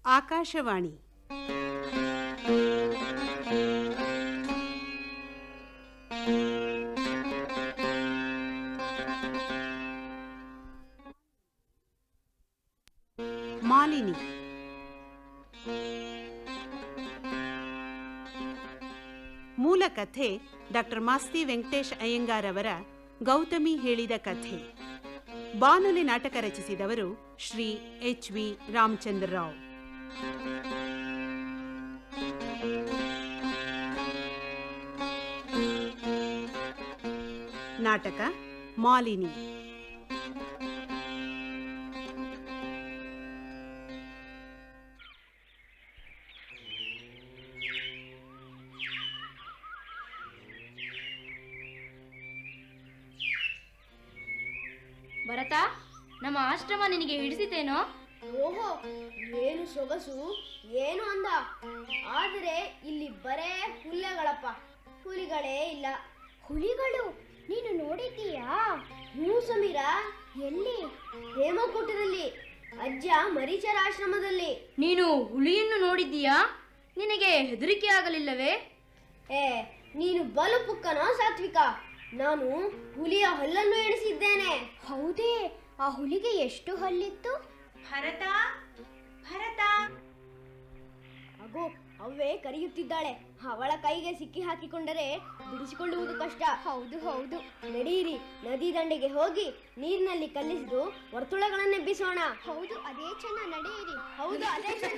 ಆಕಾಶವಾಣಿ ಮಾಲಿನಿ ಮೂಲ ಕಥೆ ಡಾಕ್ಟರ್ ಮಾಸ್ತಿ ವೆಂಕಟೇಶ್ ಅಯ್ಯಂಗಾರ್ ಅವರ ಗೌತಮಿ ಹೇಳಿದ ಕಥೆ ಬಾನುಲಿ ನಾಟಕ ರಚಿಸಿದವರು ಶ್ರೀ ಎಚ್ ವಿ ರಾಮಚಂದ್ರ ರಾವ್ ನಾಟಕ ಮಾಲಿನಿ ಭರತ ನಮ್ಮ ಆಶ್ರಮ ನಿನಗೆ ಹಿಡಿಸಿತೇನೋ ಓಹೋ ಏನು ಸೊಗಸು ಏನು ಅಂದ ಆದರೆ ಇಲ್ಲಿ ಬರೇ ಹುಲ್ಲೆಗಳಪ್ಪ ಹುಲಿಗಳೇ ಇಲ್ಲ ಹುಲಿಗಳು ನೀನು ನೋಡಿದ್ದೀಯಾ ಹ್ಞೂ ಸಮೀರ ಎಲ್ಲಿ ಹೇಮಕೂಟದಲ್ಲಿ ಅಜ್ಜ ಮರೀಚರ ಆಶ್ರಮದಲ್ಲಿ ನೀನು ಹುಲಿಯನ್ನು ನೋಡಿದ್ದೀಯಾ ನಿನಗೆ ಹೆದರಿಕೆ ಆಗಲಿಲ್ಲವೇ ಏ ನೀನು ಬಲು ಪುಕ್ಕನೋ ಸಾತ್ವಿಕ ನಾನು ಹುಲಿಯ ಹಲ್ಲನ್ನು ಎಣಿಸಿದ್ದೇನೆ ಹೌದೇ ಆ ಹುಲಿಗೆ ಎಷ್ಟು ಹಲ್ಲಿತ್ತು ಭರತ ಭರತ ಅಗೋ ಅವ್ವೇ ಕರೆಯುತ್ತಿದ್ದಾಳೆ ಅವಳ ಕೈಗೆ ಸಿಕ್ಕಿ ಹಾಕಿಕೊಂಡರೆ ಬಿಡಿಸಿಕೊಳ್ಳುವುದು ಕಷ್ಟ ಹೌದು ಹೌದು ನಡೀರಿ ನದಿ ದಂಡೆಗೆ ಹೋಗಿ ನೀರಿನಲ್ಲಿ ಕಲ್ಲಿಸಿದು ವರ್ತುಳಗಳನ್ನೆಬ್ಬಿಸೋಣ ಹೌದು ಅದೇ ಚೆನ್ನ ನಡೆಯಿರಿ ಹೌದು ಅದೇ ಚೆನ್ನ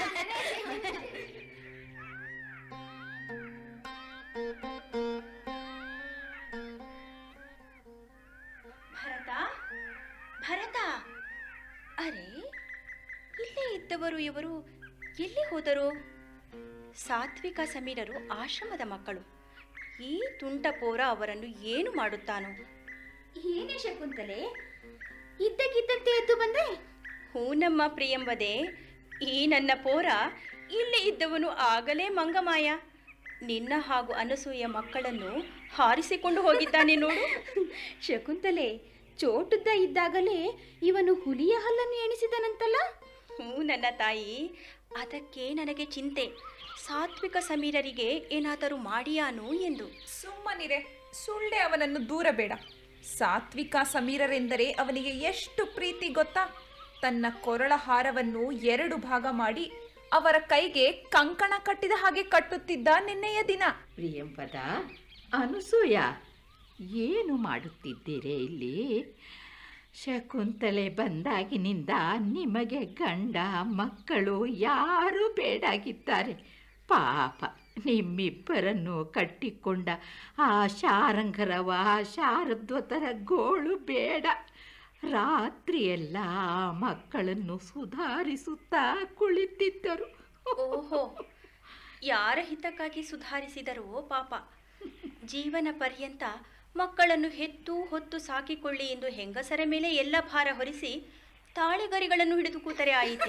ಭರತ ಭರತ ಅರೆ ಇಲ್ಲೇ ಇದ್ದವರು ಇವರು ಎಲ್ಲಿ ಹೋದರು ಸಾತ್ವಿಕ ಸಮೀರರು ಆಶ್ರಮದ ಮಕ್ಕಳು ಈ ತುಂಟ ಪೋರ ಅವರನ್ನು ಏನು ಮಾಡುತ್ತಾನೋ ಏನೇ ಶಕುಂತಲೆ ಇದ್ದಕ್ಕಿದ್ದಂತೆ ಎದ್ದು ಬಂದೆ ಹೂನಮ್ಮ ಪ್ರಿಯಂಬದೆ ಈ ನನ್ನ ಪೋರ ಇಲ್ಲೇ ಇದ್ದವನು ಆಗಲೇ ಮಂಗಮಾಯ ನಿನ್ನ ಹಾಗೂ ಅನಸೂಯ ಮಕ್ಕಳನ್ನು ಹಾರಿಸಿಕೊಂಡು ಹೋಗಿದ್ದಾನೆ ನೋಡು ಶಕುಂತಲೆ ಚೋಟುದ್ದ ಇದ್ದಾಗಲೇ ಇವನು ಹುಲಿಯ ಹಲ್ಲನ್ನು ಎಣಿಸಿದನಂತಲ್ಲ ಹ್ಞೂ ನನ್ನ ತಾಯಿ ಅದಕ್ಕೆ ನನಗೆ ಚಿಂತೆ ಸಾತ್ವಿಕ ಸಮೀರರಿಗೆ ಏನಾದರೂ ಮಾಡಿಯಾನು ಎಂದು ಸುಮ್ಮನಿರೆ ಸುಳ್ಳೆ ಅವನನ್ನು ದೂರ ಬೇಡ ಸಾತ್ವಿಕ ಸಮೀರರೆಂದರೆ ಅವನಿಗೆ ಎಷ್ಟು ಪ್ರೀತಿ ಗೊತ್ತಾ ತನ್ನ ಕೊರಳ ಹಾರವನ್ನು ಎರಡು ಭಾಗ ಮಾಡಿ ಅವರ ಕೈಗೆ ಕಂಕಣ ಕಟ್ಟಿದ ಹಾಗೆ ಕಟ್ಟುತ್ತಿದ್ದ ನಿನ್ನೆಯ ದಿನ ಪ್ರಿಯಂಪದ ಅನುಸೂಯ ಏನು ಮಾಡುತ್ತಿದ್ದೀರಿ ಇಲ್ಲಿ ಶಕುಂತಲೆ ಬಂದಾಗಿನಿಂದ ನಿಮಗೆ ಗಂಡ ಮಕ್ಕಳು ಯಾರೂ ಬೇಡಾಗಿದ್ದಾರೆ ಪಾಪ ನಿಮ್ಮಿಬ್ಬರನ್ನು ಕಟ್ಟಿಕೊಂಡ ಆ ಶಾರಂಗರವ ಶಾರದ್ವತರ ಗೋಳು ಬೇಡ ರಾತ್ರಿಯೆಲ್ಲ ಆ ಮಕ್ಕಳನ್ನು ಸುಧಾರಿಸುತ್ತಾ ಕುಳಿತಿದ್ದರು ಓಹೋ ಯಾರ ಹಿತಕ್ಕಾಗಿ ಸುಧಾರಿಸಿದರೋ ಪಾಪ ಜೀವನ ಪರ್ಯಂತ ಮಕ್ಕಳನ್ನು ಹೆತ್ತು ಹೊತ್ತು ಸಾಕಿಕೊಳ್ಳಿ ಎಂದು ಹೆಂಗಸರ ಮೇಲೆ ಎಲ್ಲ ಭಾರ ಹೊರಿಸಿ ತಾಳೆಗರಿಗಳನ್ನು ಹಿಡಿದು ಕೂತರೆ ಆಯಿತೇ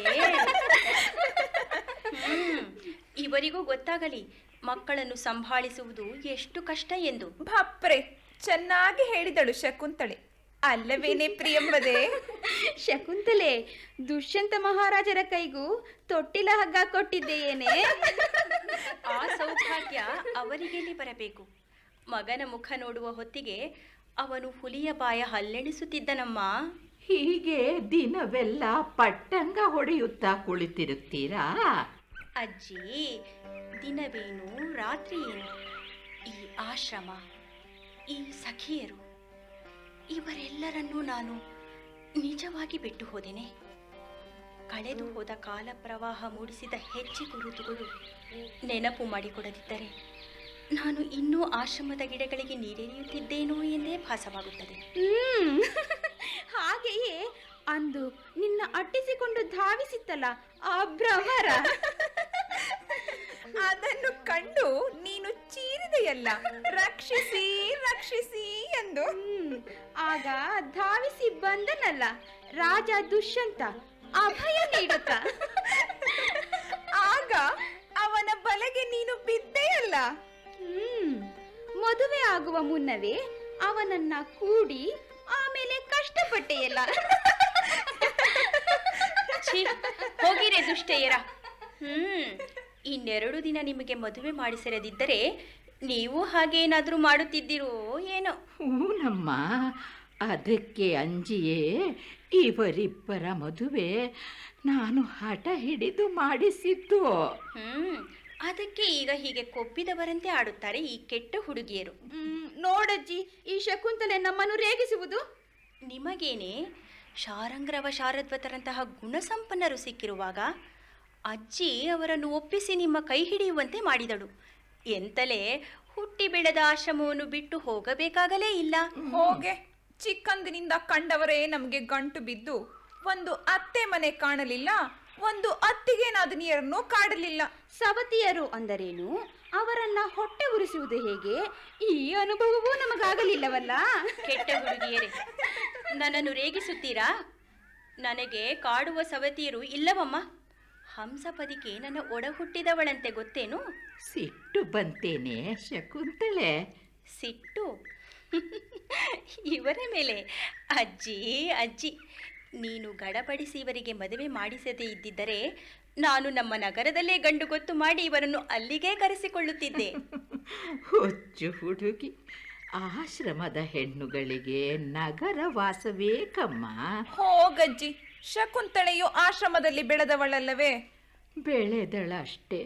ಹ್ಮ್, ಇವರಿಗೂ ಗೊತ್ತಾಗಲಿ ಮಕ್ಕಳನ್ನು ಸಂಭಾಳಿಸುವುದು ಎಷ್ಟು ಕಷ್ಟ ಎಂದು ಭಪ್ರೆ ಚೆನ್ನಾಗಿ ಹೇಳಿದಳು ಶಕುಂತಳೆ ಅಲ್ಲವೇನೆ ಪ್ರಿಯಂಬದೆ ಶಕುಂತಲೆ ದುಷ್ಯಂತ ಮಹಾರಾಜರ ಕೈಗೂ ತೊಟ್ಟಿಲ ಹಗ್ಗ ಕೊಟ್ಟಿದ್ದೆಯೇನೆ ಆ ಸೌಭಾಗ್ಯ ಅವರಿಗೆಲ್ಲಿ ಬರಬೇಕು ಮಗನ ಮುಖ ನೋಡುವ ಹೊತ್ತಿಗೆ ಅವನು ಹುಲಿಯ ಬಾಯ ಹಲ್ಲೆಣಿಸುತ್ತಿದ್ದನಮ್ಮ ಹೀಗೆ ದಿನವೆಲ್ಲ ಪಟ್ಟಂಗ ಹೊಡೆಯುತ್ತಾ ಕುಳಿತಿರುತ್ತೀರಾ ಅಜ್ಜಿ ದಿನವೇನು ರಾತ್ರಿ ಏನು ಈ ಆಶ್ರಮ ಈ ಸಖಿಯರು ಇವರೆಲ್ಲರನ್ನೂ ನಾನು ನಿಜವಾಗಿ ಬಿಟ್ಟು ಹೋದೆನೆ ಕಳೆದು ಹೋದ ಕಾಲ ಪ್ರವಾಹ ಮೂಡಿಸಿದ ಹೆಜ್ಜೆ ಗುರುತುಗಳು ನೆನಪು ಮಾಡಿಕೊಡದಿದ್ದರೆ ನಾನು ಇನ್ನೂ ಆಶ್ರಮದ ಗಿಡಗಳಿಗೆ ನೀರೆರೆಯುತ್ತಿದ್ದೇನೋ ಎಂದೇ ಭಾಸವಾಗುತ್ತದೆ ಹ್ಮ್ ಹಾಗೆಯೇ ಅಂದು ನಿನ್ನ ಅಟ್ಟಿಸಿಕೊಂಡು ಧಾವಿಸಿತ್ತಲ್ಲ ಆ ಭ್ರಮರ ಅದನ್ನು ಕಂಡು ನೀನು ಚೀರಿದೆಯಲ್ಲ ರಕ್ಷಿಸಿ ರಕ್ಷಿಸಿ ಎಂದು ಹ್ಮ್, ಆಗ ಧಾವಿಸಿ ಬಂದನಲ್ಲ ರಾಜ ದುಷ್ಯಂತ ಅಭಯ ನೀಡುತ್ತ ಆಗ ಅವನ ಬಲೆಗೆ ನೀನು ಬಿದ್ದೆಯಲ್ಲ ಹ್ಮ್ ಮದುವೆ ಆಗುವ ಮುನ್ನವೇ ಅವನನ್ನ ಕೂಡಿ ಆಮೇಲೆ ಕಷ್ಟಪಟ್ಟೆಯಲ್ಲ ಛೀ ಹೋಗಿರೆ ದುಷ್ಟೆಯರ ಹ್ಮ್ ಇನ್ನೆರಡು ದಿನ ನಿಮಗೆ ಮದುವೆ ಮಾಡಿಸಿರದಿದ್ದರೆ ನೀವು ಹಾಗೇನಾದರೂ ಮಾಡುತ್ತಿದ್ದೀರೋ ಏನೋ ಹೂನಮ್ಮ ಅದಕ್ಕೆ ಅಂಜಿಯೇ ಇವರಿಬ್ಬರ ಮದುವೆ ನಾನು ಹಠ ಹಿಡಿದು ಮಾಡಿಸಿದ್ದು ಹ್ಮ್ ಅದಕ್ಕೆ ಈಗ ಹೀಗೆ ಕೊಪ್ಪಿದವರಂತೆ ಆಡುತ್ತಾರೆ ಈ ಕೆಟ್ಟ ಹುಡುಗಿಯರು ಮ್, ನೋಡಜ್ಜಿ ಈ ಶಕುಂತಲೆ ನಮ್ಮನ್ನು ರೇಗಿಸುವುದು ನಿಮಗೇನೆ ಶಾರಂಗ್ರವ ಶಾರದ್ವತರಂತಹ ಗುಣಸಂಪನ್ನರು ಸಿಕ್ಕಿರುವಾಗ ಅಜ್ಜಿ ಅವರನ್ನು ಒಪ್ಪಿಸಿ ನಿಮ್ಮ ಕೈ ಹಿಡಿಯುವಂತೆ ಮಾಡಿದಳು ಎಂತಲೇ ಹುಟ್ಟಿ ಬೆಳೆದ ಆಶ್ರಮವನ್ನು ಬಿಟ್ಟು ಹೋಗಬೇಕಾಗಲೇ ಇಲ್ಲ ಹೋಗೆ ಚಿಕ್ಕಂದಿನಿಂದ ಕಂಡವರೇ ನಮಗೆ ಗಂಟು ಬಿದ್ದು ಒಂದು ಅತ್ತೆ ಮನೆ ಕಾಣಲಿಲ್ಲ ಒಂದು ಅತ್ತಿಗೆ ನಾದಿನಿಯರನ್ನು ಕಾಡಲಿಲ್ಲ ಸವತಿಯರು ಅಂದರೇನು ಅವರನ್ನ ಹೊಟ್ಟೆ ಉರಿಸುವುದು ಹೇಗೆ ಈ ಅನುಭವವೂ ನಮಗಾಗಲಿಲ್ಲವಲ್ಲ ಕೆಟ್ಟ ಹುಡುಗಿಯರೇ ನನ್ನನ್ನು ರೇಗಿಸುತ್ತೀರಾ ನನಗೆ ಕಾಡುವ ಸವತಿಯರು ಇಲ್ಲವಮ್ಮ ಹಂಸಪದಿಕೆ ನನ್ನ ಒಡ ಹುಟ್ಟಿದವಳಂತೆ ಗೊತ್ತೇನು ಸಿಟ್ಟು ಬಂತೇನೆ ಶಕುಂತಳೆ ಸಿಟ್ಟು ಇವರ ಮೇಲೆ ಅಜ್ಜಿ ಅಜ್ಜಿ ನೀನು ಗಡಬಡಿಸಿ ಇವರಿಗೆ ಮದುವೆ ಮಾಡಿಸದೇ ಇದ್ದಿದ್ದರೆ ನಾನು ನಮ್ಮ ನಗರದಲ್ಲೇ ಗಂಡು ಗೊತ್ತು ಮಾಡಿ ಇವರನ್ನು ಅಲ್ಲಿಗೆ ಕರೆಸಿಕೊಳ್ಳುತ್ತಿದ್ದೆ ಹುಚ್ಚು ಹುಡುಗಿ ಆಶ್ರಮದ ಹೆಣ್ಣುಗಳಿಗೆ ನಗರ ವಾಸವೇ ಕಮ್ಮ ಹೋಗಜ್ಜಿ ಶಕುಂತಳೆಯು ಆಶ್ರಮದಲ್ಲಿ ಬೆಳೆದವಳಲ್ಲವೇ ಬೆಳೆದಳಷ್ಟೇ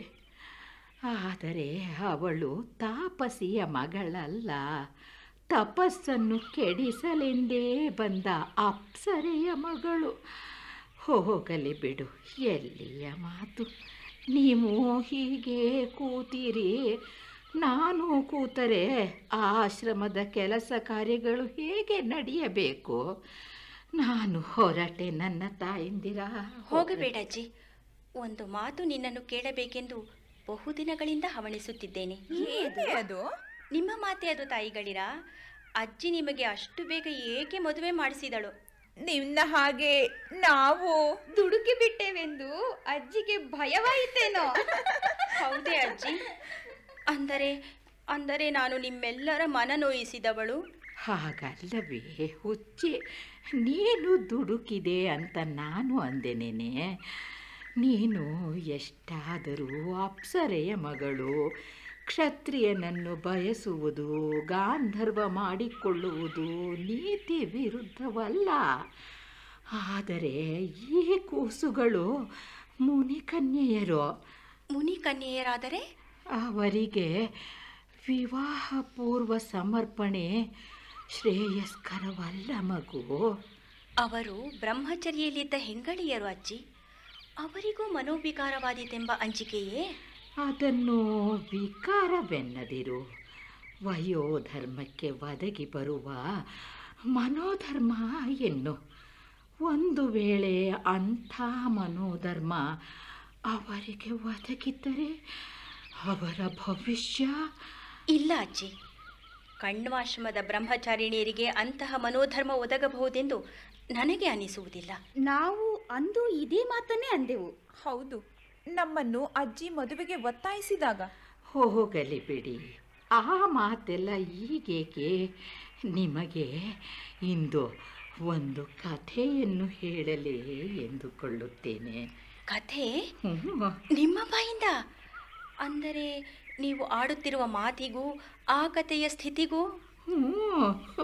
ಆದರೆ ಅವಳು ತಾಪಸಿಯ ಮಗಳಲ್ಲ ತಪಸ್ಸನ್ನು ಕೆಡಿಸಲೆಂದೇ ಬಂದ ಅಪ್ಸರೆಯ ಮಗಳು ಹೋಗಲಿ ಬಿಡು ಎಲ್ಲಿಯ ಮಾತು ನೀವು ಹೀಗೆ ಕೂತೀರಿ ನಾನು ಕೂತರೆ ಆಶ್ರಮದ ಕೆಲಸ ಕಾರ್ಯಗಳು ಹೇಗೆ ನಡೆಯಬೇಕು ನಾನು ಹೊರಟೆ ನನ್ನ ತಾಯಂದಿರ ಹೋಗಬೇಡ ಅಜ್ಜಿ ಒಂದು ಮಾತು ನಿನ್ನನ್ನು ಕೇಳಬೇಕೆಂದು ಬಹುದಿನಗಳಿಂದ ಹವಣಿಸುತ್ತಿದ್ದೇನೆ ಏನೇ ಅದು ನಿಮ್ಮ ಮಾತೆ ಅದು ತಾಯಿಗಳಿರ ಅಜ್ಜಿ ನಿಮಗೆ ಅಷ್ಟು ಬೇಗ ಏಕೆ ಮದುವೆ ಮಾಡಿಸಿದಳು ನಿನ್ನ ಹಾಗೆ ನಾವು ದುಡುಕಿ ಬಿಟ್ಟೆವೆಂದು ಅಜ್ಜಿಗೆ ಭಯವಾಯಿತೇನೋ ಹೌದೇ ಅಜ್ಜಿ ಅಂದರೆ ಅಂದರೆ ನಾನು ನಿಮ್ಮೆಲ್ಲರ ಮನ ನೋಯಿಸಿದವಳು ಹಾಗಲ್ಲವೇ ಹುಚ್ಚೆ ನೀನು ದುಡುಕಿದೆ ಅಂತ ನಾನು ಅಂದೆನೇನೆ ನೀನು ಎಷ್ಟಾದರೂ ಅಪ್ಸರೆಯ ಮಗಳು ಕ್ಷತ್ರಿಯನನ್ನು ಬಯಸುವುದು ಗಾಂಧರ್ವ ಮಾಡಿಕೊಳ್ಳುವುದು ನೀತಿ ವಿರುದ್ಧವಲ್ಲ ಆದರೆ ಈ ಕೂಸುಗಳು ಮುನಿಕನ್ಯೆಯರು ಮುನಿ ಕನ್ಯೆಯರಾದರೆ ಅವರಿಗೆ ವಿವಾಹ ಪೂರ್ವ ಸಮರ್ಪಣೆ ಶ್ರೇಯಸ್ಕರವಲ್ಲ ಮಗು ಅವರು ಬ್ರಹ್ಮಚರ್ಯದಲ್ಲಿದ್ದ ಹೆಂಗಳಿಯರು ಅಜ್ಜಿ ಅವರಿಗೂ ಮನೋವಿಕಾರವಾದೀತೆಂಬ ಅಂಜಿಕೆಯೇ ಅದನ್ನು ವಿಕಾರವೆನ್ನದಿರು ವಯೋಧರ್ಮಕ್ಕೆ ಒದಗಿ ಬರುವ ಮನೋಧರ್ಮ ಎನ್ನು ಒಂದು ವೇಳೆ ಅಂಥ ಮನೋಧರ್ಮ ಅವರಿಗೆ ಒದಗಿದ್ದರೆ ಅವರ ಭವಿಷ್ಯ ಇಲ್ಲ ಅಜ್ಜಿ ಕಣ್ವಾಶ್ರಮದ ಬ್ರಹ್ಮಚಾರಿಣಿಯರಿಗೆ ಅಂತಹ ಮನೋಧರ್ಮ ಒದಗಬಹುದೆಂದು ನನಗೆ ಅನಿಸುವುದಿಲ್ಲ ನಾವು ಅಂದು ಇದೇ ಮಾತನ್ನೇ ಅಂದೆವು ಹೌದು ನಮ್ಮನ್ನು ಅಜ್ಜಿ ಮದುವೆಗೆ ಒತ್ತಾಯಿಸಿದಾಗ ಹೋಗಲಿ ಬಿಡಿ ಆ ಮಾತೆಲ್ಲ ಈಗೇಕೆ ನಿಮಗೆ ಇಂದು ಒಂದು ಕಥೆಯನ್ನು ಹೇಳಲೇ ಎಂದುಕೊಳ್ಳುತ್ತೇನೆ ಕಥೆ ಹ್ಮ್. ನಿಮ್ಮ ಬಾಯಿಂದ ಅಂದರೆ ನೀವು ಆಡುತ್ತಿರುವ ಮಾತಿಗೂ ಆ ಕಥೆಯ ಸ್ಥಿತಿಗೂ ಹ್ಮ್.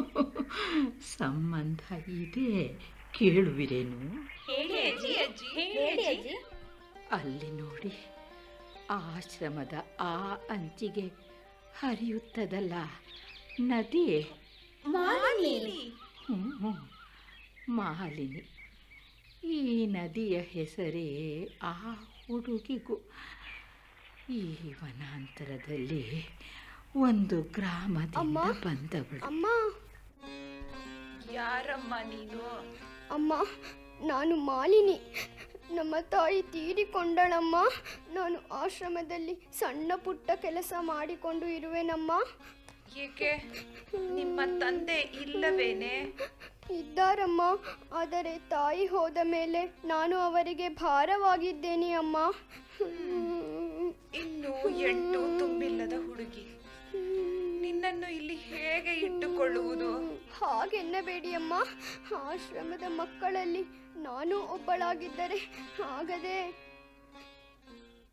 ಸಂಬಂಧ ಇದೆ ಕೇಳುವಿರೇನು ಹೇಳಿ ಅಜ್ಜಿ ಹೇಳಿ ಅಜ್ಜಿ ಅಲ್ಲಿ ನೋಡಿ ಆಶ್ರಮದ ಆ ಅಂಚಿಗೆ ಹರಿಯುತ್ತದಲ್ಲ ನದಿ ಹ್ಞೂ ಮಾಲಿನಿ ಈ ನದಿಯ ಹೆಸರೇ ಆ ಹುಡುಗಿಗೂ ಈ ವನಾಂತರದಲ್ಲಿ ಒಂದು ಗ್ರಾಮದಿಂದ ಬಂದವಳು ಅಮ್ಮ ಯಾರಮ್ಮ ನೀನು ಅಮ್ಮ ನಾನು ಮಾಲಿನಿ ನಮ್ಮ ತಾಯಿ ತೀರಿಕೊಂಡಳಮ್ಮ ನಾನು ಆಶ್ರಮದಲ್ಲಿ ಸಣ್ಣ ಪುಟ್ಟ ಕೆಲಸ ಮಾಡಿಕೊಂಡು ಇರುವೆನಮ್ಮ ಏಕೆ ನಿಮ್ಮ ತಂದೆ ಇಲ್ಲವೇನೆ ಇದ್ದಾರಮ್ಮ ಆದರೆ ತಾಯಿ ಹೋದ ಮೇಲೆ ನಾನು ಅವರಿಗೆ ಭಾರವಾಗಿದ್ದೇನೆ ಅಮ್ಮ ಇನ್ನು ಎಂಟು ತುಂಬಿಲ್ಲದ ಹುಡುಗಿ ನಿನ್ನನ್ನು ಇಲ್ಲಿ ಹೇಗೆ ಇಟ್ಟುಕೊಳ್ಳುವುದು ಹಾಗೆನ್ನಬೇಡಿ ಅಮ್ಮ ಆಶ್ರಮದ ಮಕ್ಕಳಲ್ಲಿ ನಾನು ಒಬ್ಬಳಾಗಿದ್ದರೆ ಆಗದೆ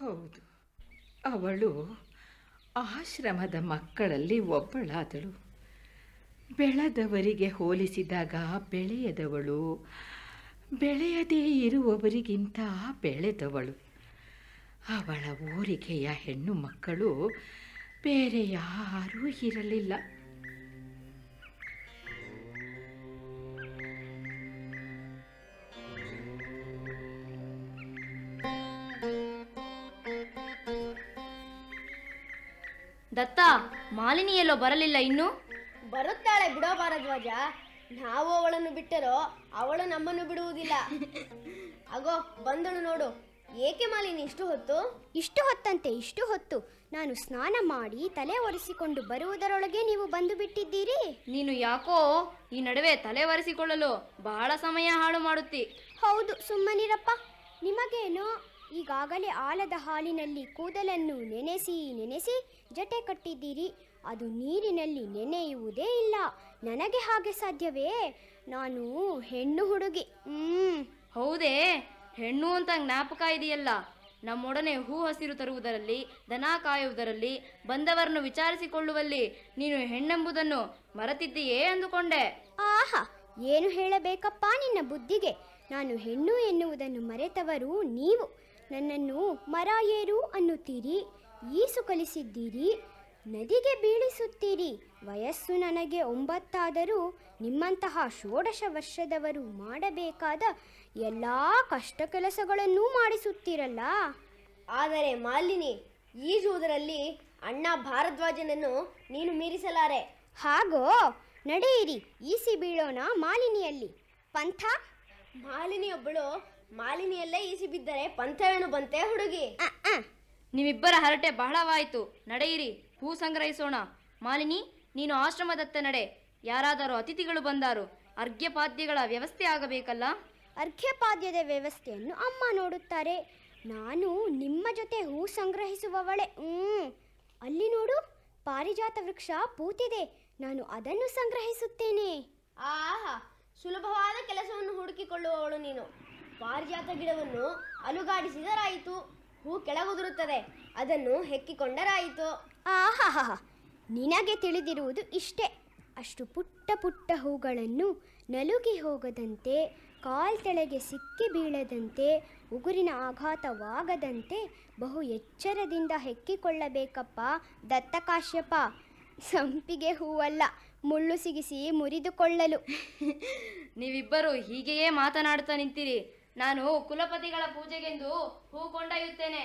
ಹೌದು ಅವಳು ಆಶ್ರಮದ ಮಕ್ಕಳಲ್ಲಿ ಒಬ್ಬಳಾದಳು ಬೆಳೆದವರಿಗೆ ಹೋಲಿಸಿದಾಗ ಬೆಳೆಯದವಳು ಬೆಳೆಯದೇ ಇರುವವರಿಗಿಂತ ಬೆಳೆದವಳು ಅವಳ ಊರಿಗೆಯ ಹೆಣ್ಣು ಮಕ್ಕಳು ಬೇರೆ ಯಾರೂ ಇರಲಿಲ್ಲ ದತ್ತ ಮಾಲಿನಿ ಎಲ್ಲೋ ಬರಲಿಲ್ಲ ಇನ್ನು ಬರುತ್ತಾಳೆ ಬಿಡೋ ಭಾರದ್ವಾಜ ನಾವು ಅವಳನ್ನು ಬಿಟ್ಟರೋ ಅವಳು ನಮ್ಮನ್ನು ಬಿಡುವುದಿಲ್ಲ ಅಗೋ ಬಂದಳು ನೋಡು ಏಕೆ ಮಾಲಿನಿ ಇಷ್ಟು ಹೊತ್ತು ಇಷ್ಟು ಹೊತ್ತಂತೆ ಇಷ್ಟು ಹೊತ್ತು ನಾನು ಸ್ನಾನ ಮಾಡಿ ತಲೆ ಒರೆಸಿಕೊಂಡು ಬರುವುದರೊಳಗೆ ನೀವು ಬಂದು ಬಿಟ್ಟಿದ್ದೀರಿ ನೀನು ಯಾಕೋ ಈ ನಡುವೆ ತಲೆ ಒರೆಸಿಕೊಳ್ಳಲು ಬಹಳ ಸಮಯ ಹಾಳು ಮಾಡುತ್ತಿ ಹೌದು ಸುಮ್ಮನಿರಪ್ಪ ನಿಮಗೇನೋ ಈಗಾಗಲೇ ಆಲದ ಹಾಲಿನಲ್ಲಿ ಕೂದಲನ್ನು ನೆನೆಸಿ ನೆನೆಸಿ ಜಟೆ ಕಟ್ಟಿದ್ದೀರಿ ಅದು ನೀರಿನಲ್ಲಿ ನೆನೆಯುವುದೇ ಇಲ್ಲ ನನಗೆ ಹಾಗೆ ಸಾಧ್ಯವೇ ನಾನು ಹೆಣ್ಣು ಹುಡುಗಿ ಹ್ಮ್ ಹೌದೇ ಹೆಣ್ಣು ಅಂತ ಜ್ಞಾಪಕ ಇದೆಯಲ್ಲ ನಮ್ಮೊಡನೆ ಹೂ ಹಸಿರು ತರುವುದರಲ್ಲಿ ದನ ಕಾಯುವುದರಲ್ಲಿ ಬಂದವರನ್ನು ವಿಚಾರಿಸಿಕೊಳ್ಳುವಲ್ಲಿ ನೀನು ಹೆಣ್ಣೆಂಬುದನ್ನು ಮರೆತಿದ್ದೀಯೇ ಅಂದುಕೊಂಡೆ ಆಹಾ ಏನು ಹೇಳಬೇಕಪ್ಪ ನಿನ್ನ ಬುದ್ಧಿಗೆ ನಾನು ಹೆಣ್ಣು ಎನ್ನುವುದನ್ನು ಮರೆತವರು ನೀವು ನನ್ನನ್ನು ಮರ ಏರು ಅನ್ನುತ್ತೀರಿ ಈಸು ಕಲಿಸಿದ್ದೀರಿ ನದಿಗೆ ಬೀಳಿಸುತ್ತೀರಿ ವಯಸ್ಸು ನನಗೆ ಒಂಬತ್ತಾದರೂ ನಿಮ್ಮಂತಹ ಷೋಡಶ ವರ್ಷದವರು ಮಾಡಬೇಕಾದ ಎಲ್ಲ ಕಷ್ಟ ಕೆಲಸಗಳನ್ನೂ ಮಾಡಿಸುತ್ತೀರಲ್ಲ ಆದರೆ ಮಾಲಿನಿ ಈಜುವುದರಲ್ಲಿ ಅಣ್ಣ ಭಾರದ್ವಾಜನನ್ನು ನೀನು ಮೀರಿಸಲಾರೆ ಹಾಗೋ ನಡೆಯಿರಿ ಈಸಿ ಬೀಳೋಣ ಮಾಲಿನಿಯಲ್ಲಿ ಪಂಥ ಮಾಲಿನಿಯೊಬ್ಬಳು ಮಾಲಿನಿಯಲ್ಲೇ ಈಸಿ ಬಿದ್ದರೆ ಪಂಥವೇನು ಬಂತೆ ಹುಡುಗಿ ಅ, ಅ. ನಿಮ್ಮಿಬ್ಬರ ಹರಟೆ ಬಹಳವಾಯಿತು ನಡೆಯಿರಿ ಹೂ ಸಂಗ್ರಹಿಸೋಣ ಮಾಲಿನಿ ನೀನು ಆಶ್ರಮದತ್ತ ನಡೆ ಯಾರಾದರೂ ಅತಿಥಿಗಳು ಬಂದಾರು ಅರ್ಘ್ಯಪಾದ್ಯಗಳ ವ್ಯವಸ್ಥೆ ಆಗಬೇಕಲ್ಲ ಅರ್ಘ್ಯಪಾದ್ಯದ ವ್ಯವಸ್ಥೆಯನ್ನು ಅಮ್ಮ ನೋಡುತ್ತಾರೆ ನಾನು ನಿಮ್ಮ ಜೊತೆ ಹೂ ಸಂಗ್ರಹಿಸುವವಳೆ ಹ್ಮ್ ಅಲ್ಲಿ ನೋಡು ಪಾರಿಜಾತ ವೃಕ್ಷ ಪೂತಿದೆ ನಾನು ಅದನ್ನು ಸಂಗ್ರಹಿಸುತ್ತೇನೆ ಆಹಾ ಸುಲಭವಾದ ಕೆಲಸವನ್ನು ಹುಡುಕಿಕೊಳ್ಳುವವಳು ನೀನು ಪಾರಿಜಾತ ಗಿಡವನ್ನು ಅಲುಗಾಡಿಸಿದರಾಯಿತು ಹೂ ಕೆಳಗುದುರುತ್ತದೆ ಅದನ್ನು ಹೆಕ್ಕಿಕೊಂಡರಾಯಿತು ಆಹಾಹಾ ನಿನಗೆ ತಿಳಿದಿರುವುದು ಇಷ್ಟೇ ಅಷ್ಟು ಪುಟ್ಟ ಪುಟ್ಟ ಹೂಗಳನ್ನು ನಲುಗಿ ಹೋಗದಂತೆ ಕಾಲ್ತೆಳೆಗೆ ಸಿಕ್ಕಿ ಬೀಳದಂತೆ ಉಗುರಿನ ಆಘಾತವಾಗದಂತೆ ಬಹು ಎಚ್ಚರದಿಂದ ಹೆಕ್ಕಿಕೊಳ್ಳಬೇಕಪ್ಪ ದತ್ತಕಾಶ್ಯಪ ಸಂಪಿಗೆ ಹೂವಲ್ಲ ಮುಳ್ಳು ಸಿಗಿಸಿ ಮುರಿದುಕೊಳ್ಳಲು ನೀವಿಬ್ಬರು ಹೀಗೆಯೇ ಮಾತನಾಡುತ್ತಾ ನಿಂತಿರಿ ನಾನು ಕುಲಪತಿಗಳ ಪೂಜೆಗೆಂದು ಹೂ ಕೊಂಡೊಯ್ಯುತ್ತೇನೆ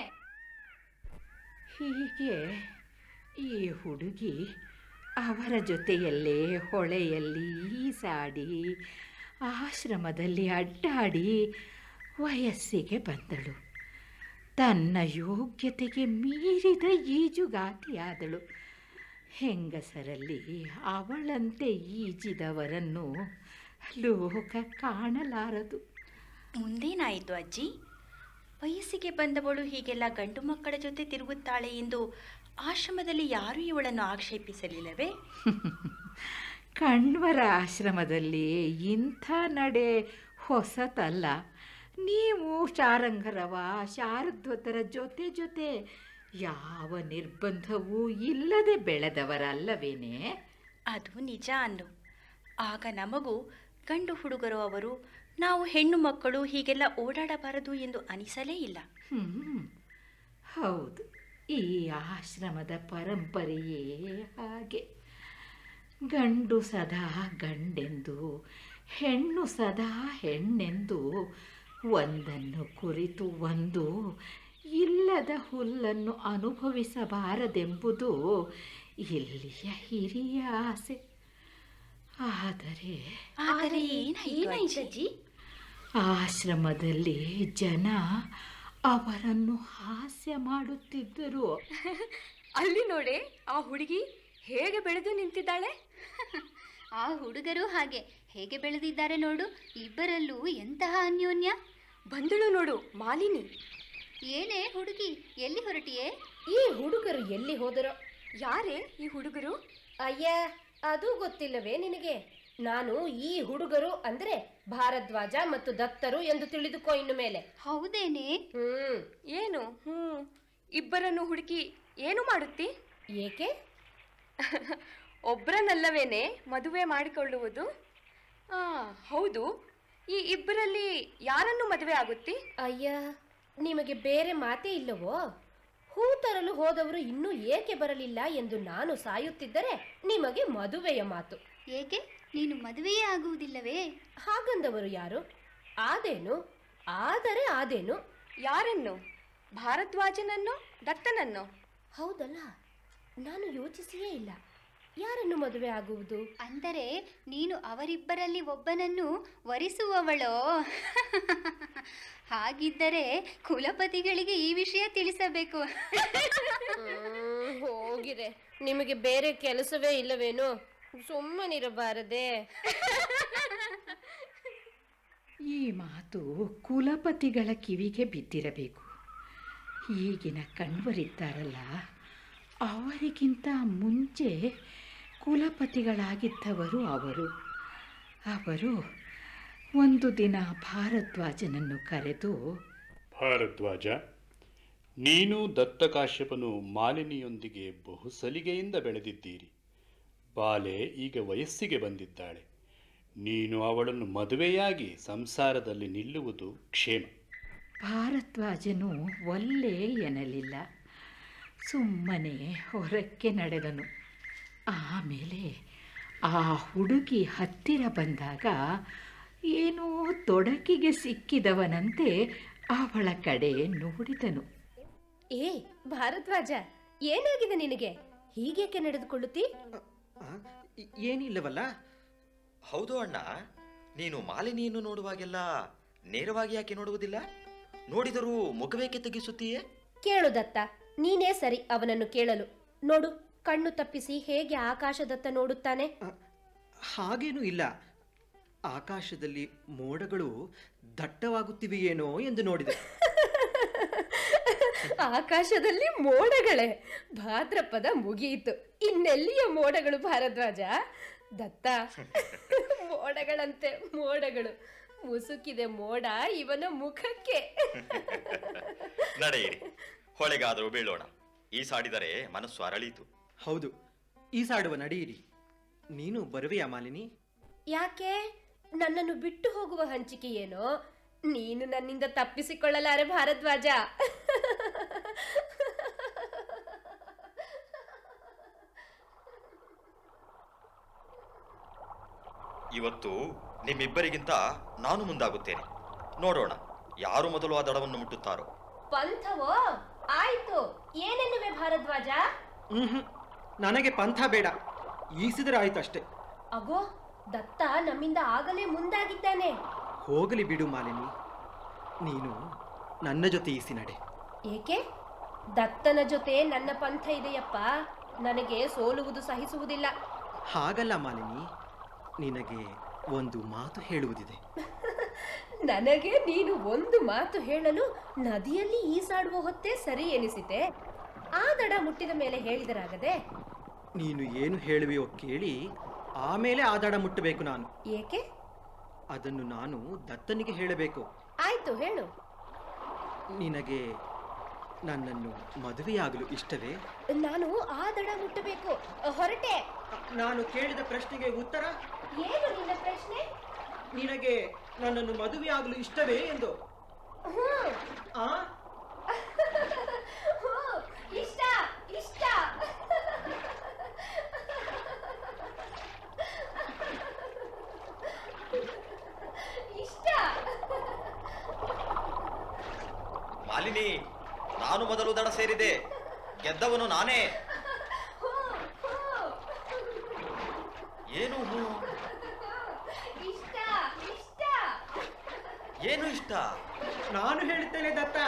ಹೀಗೆ ಈ ಹುಡುಗಿ ಅವರ ಜೊತೆಯಲ್ಲೇ ಹೊಳೆಯಲ್ಲಿ ಈಸಾಡಿ ಆಶ್ರಮದಲ್ಲಿ ಅಡ್ಡಾಡಿ ವಯಸ್ಸಿಗೆ ಬಂದಳು ತನ್ನ ಯೋಗ್ಯತೆಗೆ ಮೀರಿದ ಈಜುಗಾತಿಯಾದಳು ಹೆಂಗಸರಲ್ಲಿ ಅವಳಂತೆ ಈಜಿದವರನ್ನು ಲೋಕ ಕಾಣಲಾರದು ಮುಂದೇನಾಯಿತು ಅಜ್ಜಿ ವಯಸ್ಸಿಗೆ ಬಂದವಳು ಹೀಗೆಲ್ಲ ಗಂಡು ಮಕ್ಕಳ ಜೊತೆ ತಿರುಗುತ್ತಾಳೆ ಎಂದು ಆಶ್ರಮದಲ್ಲಿ ಯಾರೂ ಇವಳನ್ನು ಆಕ್ಷೇಪಿಸಲಿಲ್ಲವೇ ಕಣ್ವರ ಆಶ್ರಮದಲ್ಲಿ ಇಂಥ ನಡೆ ಹೊಸತಲ್ಲ ನೀವು ಶಾರಂಗರವ ಶಾರದ್ವತರ ಜೊತೆ ಜೊತೆ ಯಾವ ನಿರ್ಬಂಧವೂ ಇಲ್ಲದೆ ಬೆಳೆದವರಲ್ಲವೇನೆ ಅದು ನಿಜ ಅನ್ನು ಆಗ ನಮಗೂ ಗಂಡು ಹುಡುಗರು ಅವರು ನಾವು ಹೆಣ್ಣು ಮಕ್ಕಳು ಹೀಗೆಲ್ಲ ಓಡಾಡಬಾರದು ಎಂದು ಅನಿಸಲೇ ಇಲ್ಲ ಹ್ಮ್ ಹೌದು ಈ ಆಶ್ರಮದ ಪರಂಪರೆಯೇ ಹಾಗೆ ಗಂಡು ಸದಾ ಗಂಡೆಂದು ಹೆಣ್ಣು ಸದಾ ಹೆಣ್ಣೆಂದು ಒಂದನ್ನು ಕುರಿತು ಒಂದು ಇಲ್ಲದ ಹುಲ್ಲನ್ನು ಅನುಭವಿಸಬಾರದೆಂಬುದು ಇಲ್ಲಿಯ ಹಿರಿಯ ಆಸೆ ಆದರೆ ಆದರೆ ಏನಾಯಿತು ಅಜ್ಜಿ? ಆಶ್ರಮದಲ್ಲಿ ಜನ ಅವರನ್ನು ಹಾಸ್ಯ ಮಾಡುತ್ತಿದ್ದರು ಅಲ್ಲಿ ನೋಡೆ ಆ ಹುಡುಗಿ ಹೇಗೆ ಬೆಳೆದು ನಿಂತಿದ್ದಾಳೆ ಆ ಹುಡುಗರು ಹಾಗೆ ಹೇಗೆ ಬೆಳೆದಿದ್ದಾರೆ ನೋಡು ಇಬ್ಬರಲ್ಲೂ ಎಂತಹ ಅನ್ಯೋನ್ಯ ಬಂದಳು ನೋಡು ಮಾಲಿನಿ ಏನೇ ಹುಡುಗಿ ಎಲ್ಲಿ ಹೊರಟಿಯೇ ಈ ಹುಡುಗರು ಎಲ್ಲಿ ಹೋದರೋ ಯಾರೇ ಈ ಹುಡುಗರು ಅಯ್ಯ ಅದು ಗೊತ್ತಿಲ್ಲವೇ ನಿನಗೆ ನಾನು ಈ ಹುಡುಗರು ಅಂದ್ರೆ ಭಾರದ್ವಾಜ ಮತ್ತು ದತ್ತರು ಎಂದು ತಿಳಿದುಕೋ ಇನ್ನು ಮೇಲೆ ಹೌದೇನೆ ಹ್ಮ್ ಏನು ಹ್ಮ್ ಇಬ್ಬರನ್ನು ಹುಡುಕಿ ಏನು ಮಾಡುತ್ತಿ ಏಕೆ ಒಬ್ಬರನ್ನಲ್ಲವೇನೆ ಮದುವೆ ಮಾಡಿಕೊಳ್ಳುವುದು ಆ, ಹೌದು ಈ ಇಬ್ಬರಲ್ಲಿ ಯಾರನ್ನು ಮದುವೆ ಆಗುತ್ತಿ ಅಯ್ಯ ನಿಮಗೆ ಬೇರೆ ಮಾತೇ ಇಲ್ಲವೋ ಹೂ ತರಲು ಹೋದವರು ಇನ್ನೂ ಏಕೆ ಬರಲಿಲ್ಲ ಎಂದು ನಾನು ಸಾಯುತ್ತಿದ್ದರೆ ನಿಮಗೆ ಮದುವೆಯ ಮಾತು ಏಕೆ ನೀನು ಮದುವೆಯೇ ಆಗುವುದಿಲ್ಲವೇ ಹಾಗಂದವರು ಯಾರು ಆದೇನು ಆದರೆ ಆದೇನು ಯಾರನ್ನು ಭಾರದ್ವಾಜನನ್ನು ದತ್ತನನ್ನು ಹೌದಲ್ಲ ನಾನು ಯೋಚಿಸಿಯೇ ಇಲ್ಲ ಯಾರನ್ನು ಮದುವೆ ಆಗುವುದು ಅಂದರೆ ನೀನು ಅವರಿಬ್ಬರಲ್ಲಿ ಒಬ್ಬನನ್ನು ವರಿಸುವವಳೋ ಹಾಗಿದ್ದರೆ ಕುಲಪತಿಗಳಿಗೆ ಈ ವಿಷಯ ತಿಳಿಸಬೇಕು ಹ್ಮ್, ಹೋಗಿರೆ ನಿಮಗೆ ಬೇರೆ ಕೆಲಸವೇ ಇಲ್ಲವೇನು ಸುಮ್ಮನಿರಬಾರದೆ ಈ ಮಾತು ಕುಲಪತಿಗಳ ಕಿವಿಗೆ ಬಿದ್ದಿರಬೇಕು ಈಗಿನ ಕಣ್ವರಿದ್ದಾರಲ್ಲ ಅವರಿಗಿಂತ ಮುಂಚೆ ಕುಲಪತಿಗಳಾಗಿದ್ದವರು ಅವರು ಅವರು ಒಂದು ದಿನ ಭಾರದ್ವಾಜನನ್ನು ಕರೆದು ಭಾರದ್ವಾಜ ನೀನು ದತ್ತಕಾಶ್ಯಪನು ಮಾಲಿನಿಯೊಂದಿಗೆ ಬಹು ಸಲಿಗೆಯಿಂದ ಬೆಳೆದಿದ್ದೀರಿ ಬಾಲೆ ಈಗ ವಯಸ್ಸಿಗೆ ಬಂದಿದ್ದಾಳೆ ನೀನು ಅವಳನ್ನು ಮದುವೆಯಾಗಿ ಸಂಸಾರದಲ್ಲಿ ನಿಲ್ಲುವುದು ಕ್ಷೇಮ ಭಾರದ್ವಾಜನು ಒಲ್ಲೆ ಎನ್ನಲಿಲ್ಲ ಸುಮ್ಮನೆ ಹೊರಕ್ಕೆ ನಡೆದನು ಆಮೇಲೆ ಆ ಹುಡುಗಿ ಹತ್ತಿರ ಬಂದಾಗ ಏನೋ ತೊಡಕಿಗೆ ಸಿಕ್ಕಿದವನಂತೆ ಅವಳ ಕಡೆ ನೋಡಿದನು ಏ ಭಾರದ್ವಾಜ ಏನಾಗಿದೆ ನಿನಗೆ ಹೀಗೇಕೆ ನಡೆದುಕೊಳ್ಳುತ್ತಿ ಏನಿಲ್ಲವಲ್ಲ ಹೌದು ಅಣ್ಣ ನೀನು ಮಾಲಿನಿಯನ್ನು ನೋಡುವಾಗೆಲ್ಲ ನೇರವಾಗಿ ಯಾಕೆ ನೋಡುವುದಿಲ್ಲ ನೋಡಿದರೂ ಮುಖವೇಕೆ ತೆಗಿಸುತ್ತೀಯೇ ಕೇಳು ದತ್ತ ನೀನೇ ಸರಿ ಅವನನ್ನು ಕೇಳಲು ನೋಡು ಕಣ್ಣು ತಪ್ಪಿಸಿ ಹೇಗೆ ಆಕಾಶದತ್ತ ನೋಡುತ್ತಾನೆ ಹಾಗೇನೂ ಇಲ್ಲ ಆಕಾಶದಲ್ಲಿ ಮೋಡಗಳು ದಟ್ಟವಾಗುತ್ತಿವೆಯೇನೋ ಎಂದು ನೋಡಿದೆ ಆಕಾಶದಲ್ಲಿ ಮೋಡಗಳೇ ಭಾದ್ರಪದ ಮುಗಿಯಿತು ಇನ್ನೆಲ್ಲಿಯ ಮೋಡಗಳು ಭಾರದ್ವಾಜ ದತ್ತ ಮೋಡಗಳಂತೆ ಮೋಡಗಳು ಮುಸುಕಿದೆ ಮೋಡ ಇವನ ಮುಖಕ್ಕೆ ನಡೆಯಿರಿ ಹೊಳೆಗಾದರೂ ಬೀಳೋಣ ಈ ಸಾಡಿದರೆ ಮನಸ್ಸು ಅರಳೀತು ಹೌದು ಈ ಸಾಡುವ ನಡೆಯಿರಿ ನೀನು ಬರುವೆಯಾ ಮಾಲಿನಿ ಯಾಕೆ ನನ್ನನ್ನು ಬಿಟ್ಟು ಹೋಗುವ ಹಂಚಿಕೆ ಏನೋ ನೀನು ನನ್ನಿಂದ ತಪ್ಪಿಸಿಕೊಳ್ಳಲಾರೆ ಭಾರದ್ವಾಜ ಇವತ್ತು ನಿಮ್ಮಿಬ್ಬರಿಗಿಂತ ನಾನು ಮುಂದಾಗುತ್ತೇನೆ ನೋಡೋಣ ಯಾರು ಮೊದಲು ಆ ದಡವನ್ನು ಮುಟ್ಟುತ್ತಾರೋ ಪಂಥವೋ ಆಯ್ತು ಏನೆನ್ನುವೆ ಭಾರದ್ವಾಜ ಹ್ಮ್ ನನಗೆ ಪಂಥ ಬೇಡ ಈಸಿದರೆ ಆಯ್ತು ಅಷ್ಟೇ ಅಗೋ ದತ್ತ ನಮ್ಮಿಂದ ಆಗಲೇ ಮುಂದಾಗಿದ್ದಾನೆ ಹೋಗಲಿ ಬಿಡು ಮಾಲಿನಿ ನೀನು ನನ್ನ ಜೊತೆ ಈಸಿ ನಡೆ ಏಕೆ ದತ್ತನ ಜೊತೆ ನನ್ನ ಪಂಥ ಇದೆಯಪ್ಪ ನನಗೆ ಸೋಲುವುದು ಸಹಿಸುವುದಿಲ್ಲ ಹಾಗಲ್ಲ ಮಾಲಿನಿ ನಿನಗೆ ಒಂದು ಮಾತು ಹೇಳುವುದಿದೆ ನನಗೆ ನೀನು ಒಂದು ಮಾತು ಹೇಳಲು ನದಿಯಲ್ಲಿ ಈಸಾಡುವ ಹೊತ್ತೇ ಸರಿ ಎನಿಸಿತೆ ಆ ದಡ ಮುಟ್ಟಿದ ಮೇಲೆ ಹೇಳಿದರಾಗದೆ ನೀನು ಏನು ಹೇಳುವೆಯೋ ಕೇಳಿ ಆಮೇಲೆ ಆ ದಡ ಮುಟ್ಟಬೇಕು ನಾನು ಏಕೆ ಅದನ್ನು ನಾನು ದತ್ತನಿಗೆ ಹೇಳಬೇಕು ಆಯ್ತು ಹೇಳು ನಿನಗೆ ನನ್ನನ್ನು ಮದುವೆಯಾಗಲು ಇಷ್ಟವೇ ನಾನು ಆ ದಡ ಮುಟ್ಟಬೇಕು ಹೊರಟೆ ನಾನು ಕೇಳಿದ ಪ್ರಶ್ನೆಗೆ ಉತ್ತರ ಏನು ನಿನ್ನ ಪ್ರಶ್ನೆ ನಿನಗೆ ನನ್ನನ್ನು ಮದುವೆಯಾಗಲು ಇಷ್ಟವೇ ಎಂದು ಹ್ಮ್. ಆ ಹ್ಮ್, ಇಷ್ಟ ಇಷ್ಟ ಇಷ್ಟ ಮಾಲಿನಿ ನಾನು ಮೊದಲು ದಡ ಸೇರಿದೆ ಗೆದ್ದವನು ನಾನೇ ಏನು ಹೂ ಇಷ್ಟ ಇಷ್ಟ ಏನು ಇಷ್ಟ ನಾನು ಹೇಳುತ್ತೇನೆ ದತ್ತ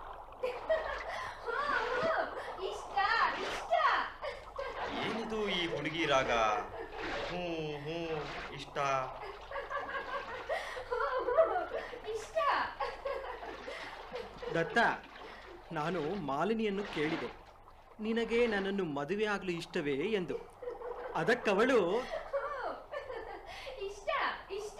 ಇಷ್ಟ ಇಷ್ಟ ಏನಿದು ಈ ಹುಡುಗಿ ರಾಗ ಹ್ಞೂ ಹ್ಞೂ ಇಷ್ಟ ಇಷ್ಟ ದತ್ತ ನಾನು ಮಾಲಿನಿಯನ್ನು ಕೇಳಿದೆ ನಿನಗೆ ನನ್ನನ್ನು ಮದುವೆಯಾಗಲು ಇಷ್ಟವೇ ಎಂದು ಅದಕ್ಕವಳು ಇಷ್ಟ ಇಷ್ಟ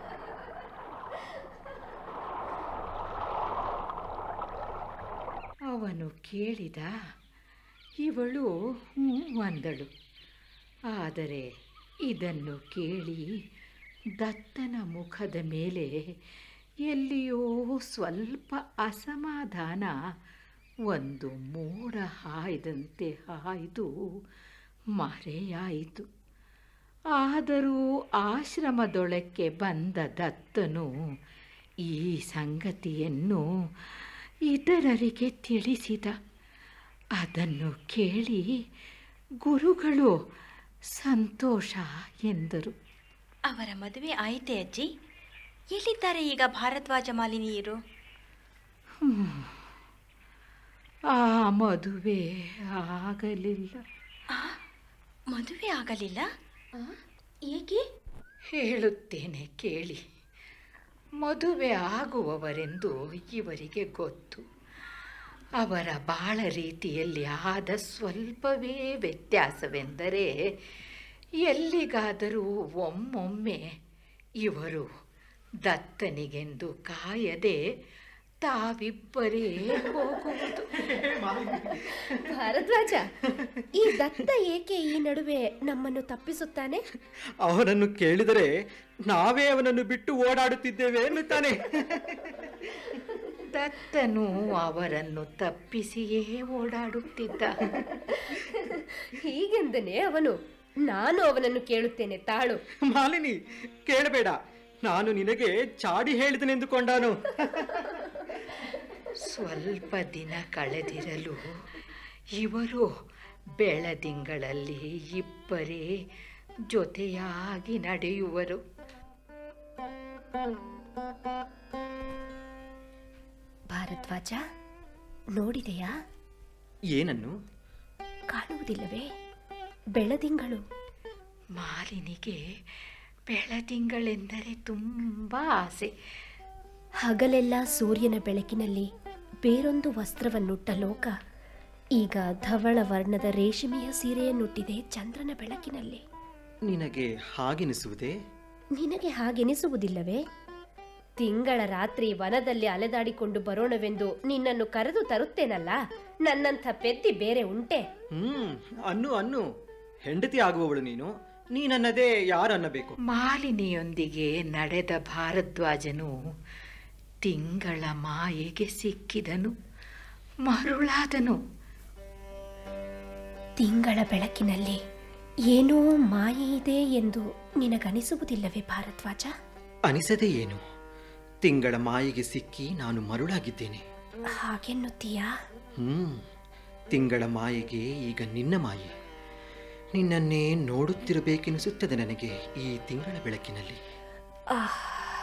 ಅವಳ ಅವನು ಕೇಳಿದ ಇವಳು ಹ್ಞೂ ಅಂದಳು ಆದರೆ ಇದನ್ನು ಕೇಳಿ ದತ್ತನ ಮುಖದ ಮೇಲೆ ಎಲ್ಲಿಯೋ ಸ್ವಲ್ಪ ಅಸಮಾಧಾನ ಒಂದು ಮೋಡ ಹಾಯ್ದಂತೆ ಹಾಯ್ದು ಮರೆಯಾಯಿತು ಆದರೂ ಆಶ್ರಮದೊಳಕ್ಕೆ ಬಂದ ದತ್ತನು ಈ ಸಂಗತಿಯನ್ನು ಇತರರಿಗೆ ತಿಳಿಸಿದ ಅದನ್ನು ಕೇಳಿ ಗುರುಗಳು ಸಂತೋಷ ಎಂದರು ಅವರ ಮದುವೆ ಆಯಿತೆ ಅಜ್ಜಿ ಎಲ್ಲಿದ್ದಾರೆ ಈಗ ಭಾರದ್ವಾಜ ಮಾಲಿನಿಯರು ಹ್ಮ್. ಆ ಮದುವೆ ಆಗಲಿಲ್ಲ ಮದುವೆ ಆಗಲಿಲ್ಲ ಏಕೆ ಹೇಳುತ್ತೇನೆ ಕೇಳಿ ಮದುವೆ ಆಗುವವರೆಂದು ಇವರಿಗೆ ಗೊತ್ತು ಅವರ ಬಾಳ ರೀತಿಯಲ್ಲಿ ಆದ ಸ್ವಲ್ಪವೇ ವ್ಯತ್ಯಾಸವೆಂದರೆ ಎಲ್ಲಿಗಾದರೂ ಒಮ್ಮೊಮ್ಮೆ ಇವರು ದತ್ತನಿಗೆಂದು ಕಾಯದೆ ತಾವಿಬ್ಬರೇ ಹೋಗುವುದು ಭಾರದ್ವಾಜ ಈ ದತ್ತ ಏಕೆ ಈ ನಡುವೆ ನಮ್ಮನ್ನು ತಪ್ಪಿಸುತ್ತಾನೆ ಅವನನ್ನು ಕೇಳಿದರೆ ನಾವೇ ಅವನನ್ನು ಬಿಟ್ಟು ಓಡಾಡುತ್ತಿದ್ದೇವೆ ಎನ್ನುತ್ತಾನೆ ದತ್ತನು ಅವರನ್ನು ತಪ್ಪಿಸಿಯೇ ಓಡಾಡುತ್ತಿದ್ದ ಹೀಗೆಂದನೇ ಅವನು ನಾನು ಅವನನ್ನು ಕೇಳುತ್ತೇನೆ ತಾಳು ಮಾಲಿನಿ ಕೇಳಬೇಡ ನಾನು ನಿನಗೆ ಚಾಡಿ ಹೇಳಿದನೆಂದುಕೊಂಡಾನು ಸ್ವಲ್ಪ ದಿನ ಕಳೆದಿರಲು ಇವರು ಬೆಳದಿಂಗಳಲ್ಲಿ ಇಬ್ಬರೇ ಜೊತೆಯಾಗಿ ನಡೆಯುವರು ಭಾರದ್ವಾಜ ನೋಡಿದೆಯಾ ಏನನ್ನು ಕಾಣುವುದಿಲ್ಲವೇ ಬೆಳದಿಂಗಳು ಮಾಲಿನಿಗೆ ಬೆಳದಿಂಗಳೆಂದರೆ ತುಂಬ ಆಸೆ ಹಗಲೆಲ್ಲ ಸೂರ್ಯನ ಬೆಳಕಿನಲ್ಲಿ ಬೇರೊಂದು ವಸ್ತ್ರವನ್ನುಟ್ಟ ಲೋಕ ಈಗ ಧವಳ ವರ್ಣದ ರೇಷ್ಮೆಯ ಸೀರೆಯನ್ನುಟ್ಟಿದೆ ಚಂದ್ರನ ಬೆಳಕಿನಲ್ಲಿ ನಿನಗೆ ಹಾಗೆನಿಸುವುದೇ ನಿನಗೆ ಹಾಗೆನಿಸುವುದಿಲ್ಲವೇ ತಿಂಗಳ ರಾತ್ರಿ ವನದಲ್ಲಿ ಅಲೆದಾಡಿಕೊಂಡು ಬರೋಣವೆಂದು ನಿನ್ನನ್ನು ಕರೆದು ತರುತ್ತೇನಲ್ಲ ನನ್ನಂಥ ಪೆದ್ದಿ ಬೇರೆ ಉಂಟೆ ಹ್ಮ್ ಅನ್ನು ಅನ್ನು ಹೆಂಡತಿ ಆಗುವವಳು ನೀನು ನೀನನ್ನದೇ ಯಾರನ್ನಬೇಕು ಮಾಲಿನಿಯೊಂದಿಗೆ ನಡೆದ ಭಾರದ್ವಾಜನು ತಿಂಗಳ ಮಾಯೆಗೆ ಸಿಕ್ಕಿದನು ಮರುಳಾದನು ತಿಂಗಳ ಬೆಳಕಿನಲ್ಲಿ ಏನೋ ಮಾಯೆ ಇದೆ ಎಂದು ನಿನಗನಿಸುವುದಿಲ್ಲವೇ ಭಾರದ್ವಾಜ ಅನಿಸದೇ ಏನು ತಿಂಗಳ ಮಾಯಿಗೆ ಸಿಕ್ಕಿ ನಾನು ಮರುಳಾಗಿದ್ದೇನೆ ಹಾಗೆನ್ನುತ್ತೀಯಾ ಹ್ಮ್ ತಿಂಗಳ ಮಾಯೆಗೆ ಈಗ ನಿನ್ನ ಮಾಯೆ ನಿನ್ನನ್ನೇ ನೋಡುತ್ತಿರಬೇಕೆನಿಸುತ್ತದೆ ನನಗೆ ಈ ತಿಂಗಳ ಬೆಳಕಿನಲ್ಲಿ ಆಹ್,